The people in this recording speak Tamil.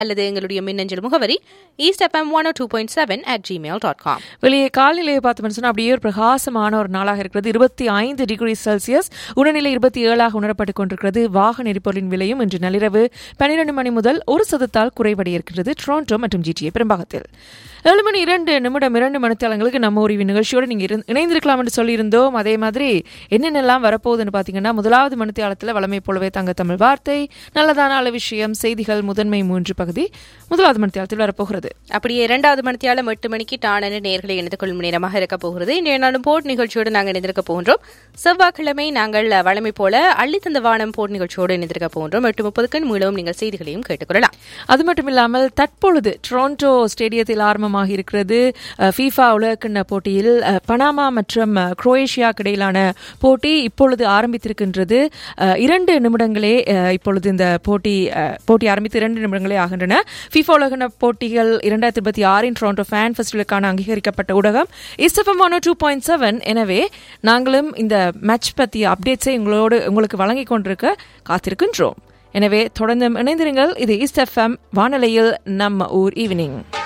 அல்லது எங்களுடைய மின்னஞ்சல் முகவரி east FM one two point seven at Gmail dot com வெளியே காலநிலையை பார்த்தோம்னு சொன்னா அப்படியே ஒரு பிரகாசமான ஒரு நாளாக இருக்கிறது இருபத்தி ஐந்து டிகிரி செல்சியஸ் உடல்நிலை இருபத்தி ஏழாக உணரப்பட்டுக் கொண்டிருக்கிறது வாகன எரிபொருளின் விலையும் இன்று நள்ளிரவு பன்னிரண்டு மணி முதல் ஒரு சதத்தால் குறைவடைய இருக்கிறது டொரண்டோ மற்றும் ஜிடிஏ பெரும்பாகத்தில் ஏழு மணி இரண்டு நிமிடம் இரண்டு மணித்தாளங்களுக்கு நம்ம ஒரு நிகழ்ச்சியோடு நீங்க இரு- இணைந்திருக்கலாம் என்று சொல்லியிருந்தோம் அதே மாதிரி என்னென்னலாம் வரப்போகுதுன்னு பார்த்தீங்கன்னா முதலாவது மணித்தாளத்தில் வளமை போலவே தங்க தமிழ் வார்த்தை நல்லதான நல்ல விஷயம் செய்திகள் முதன்மை மூன்று பகுதி முதலாவது மணித்தாளத்தில் வரப்போகிறது அப்படியே இரண்டாவது மணித்தியாலம் எட்டு மணிக்கு டானனு நேர்களை இணைந்து கொள்ளும் நேரமாக இருக்க போகிறது இன்றைய நாளும் போட் நிகழ்ச்சியோடு நாங்கள் இணைந்திருக்க போகின்றோம் செவ்வாய்க்கிழமை நாங்கள் வழமை போல அள்ளித்தந்த வானம் போட் நிகழ்ச்சியோடு இணைந்திருக்க போகின்றோம் எட்டு முப்பதுக்கு மீளவும் நீங்கள் செய்திகளையும் கேட்டுக்கொள்ளலாம் அது மட்டும் இல்லாமல் தற்பொழுது டொரண்டோ ஸ்டேடியத்தில் ஆரம்பமாக இருக்கிறது ஃபீஃபா உலகக்கிண்ண போட்டியில் அஹ், பனாமா மற்றும் அஹ், குரோயேஷியாவுக்கு இடையிலான போட்டி இப்பொழுது ஆரம்பித்திருக்கின்றது அஹ், இரண்டு நிமிடங்களே அஹ், இப்பொழுது இந்த போட்டி அஹ், போட்டி ஆரம்பித்து இரண்டு நிமிடங்களே ஆகின்றன ஃபீஃபா உலகக்கிண்ண போட்டிகள் இரண்டாயிரத்தி இருபத்தி ஆறின் டொரண்டோ ஃபேன் ஃபெஸ்டிவலுக்கான அங்கீகரிக்கப்பட்ட ஊடகம் ISFM one two point seven எனவே நாங்களும் இந்த மேட்ச் பற்றிய அப்டேட்ஸை உங்களோடு உங்களுக்கு வழங்கிக் கொண்டிருக்க காத்திருக்கின்றோம் எனவே தொடர்ந்து இணைந்திருங்கள் இது ஈஸ்ட் எஃப்எம் வானொலியில் நம்ம ஊர் ஈவினிங்